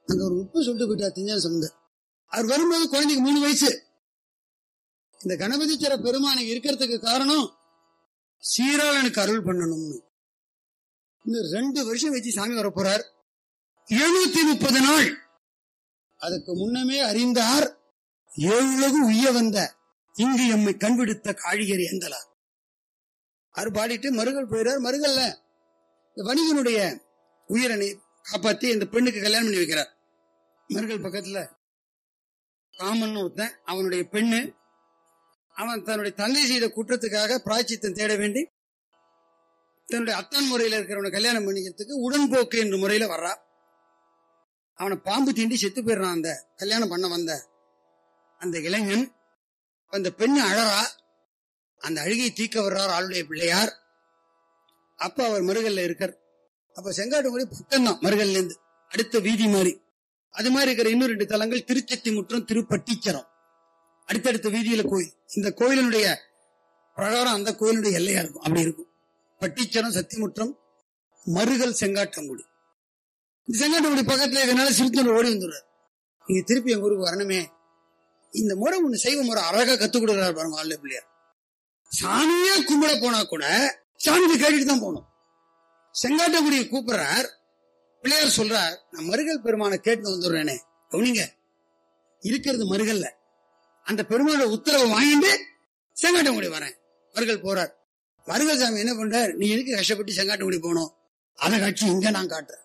அங்க ஒரு உப்பு சொல்லிட்டு போயிட்டார் திஞ்ஞான சம்பந்தர் அவர் வரும்போது குழந்தைக்கு மூணு வயசு இந்த கணபதிச்சர பெருமானை இருக்கிறதுக்கு காரணம் சீராளனுக்கு அருள் பண்ணணும்னு இன்னும் ரெண்டு வருஷம் வச்சு சாமி வர போறார் எழுநூத்தி முப்பது நாள் அதுக்கு முன்னமே அறிந்தார் ஏழுலகு உய்ய வந்த இங்கு எம்மை கண்பிடித்த காழிகரி எந்தலார் அவர் பாடிட்டு மருகல் போயிறார் மருகல்ல இந்த வணிகனுடைய உயிரனை காப்பாத்தி இந்த பெண்ணுக்கு கல்யாணம் பண்ணி வைக்கிறார் மருகல் பக்கத்துல ராமன் ஒருத்தன் அவனுடைய பெண்ணு அவன் தன்னுடைய தந்தை செய்த குற்றத்துக்காக பிராய்ச்சித்தம் தேட வேண்டி தன்னுடைய அத்தான் முறையில இருக்கிறவனை கல்யாணம் பண்ணிக்கிறதுக்கு உடன்போக்கு என்ற முறையில வர்றான் அவனை பாம்பு தீண்டி செத்து போயிடுறான் அந்த கல்யாணம் பண்ண வந்த அந்த இளைஞன் அந்த பெண் அழறா அந்த அழுகையை தீக்க வர்றார் ஆளுடைய பிள்ளையார் அப்ப அவர் மருகல்ல இருக்கார் அப்ப செங்காட்டுக்குடி பக்கம்தான் மருகல்ல இருந்து அடுத்த வீதி மாதிரி அது மாதிரி இருக்கிற இன்னும் ரெண்டு தலங்கள் திருச்சத்தி முற்றம் திருப்பட்டீச்சரம் அடுத்தடுத்த வீதியில கோயில் இந்த கோயிலினுடைய பிரகாரம் அந்த கோயிலுடைய எல்லையா இருக்கும் அப்படி இருக்கும் பட்டீச்சரம் சத்திமுற்றம் மருகல் செங்காட்டங்குடி இந்த செங்காட்டங்குடி பக்கத்துல இதனால சிறுத்தூர் ஓடி வந்துடுறாரு நீங்க திருப்பி எங்க ஊருக்கு வரணுமே இந்த முறை ஒண்ணு செய்வ முறை அழகா கத்துக் கொடுக்குறாரு பாருங்க ஆளுடைய பிள்ளையார் சாமியே கும்பிட போனா கூட சாமிக்கு கேட்டுட்டு தான் போகணும் செங்காட்டங்குடியை கூப்பிடுறார் பிள்ளையார் சொல்றார் நான் மருகல் பெருமானை கேட்டு வந்துடுறேனே கவனிங்க இருக்கிறது மருகல்ல அந்த பெருமானோட உத்தரவை வாங்கிட்டு செங்காட்டங்குடி வரேன் மருகல் போறார் மருகல் சாமி என்ன பண்றார் நீ எதுக்கு கஷ்டப்பட்டு செங்காட்டங்குடி போகணும் அதை காட்சி இங்க நான் காட்டுறேன்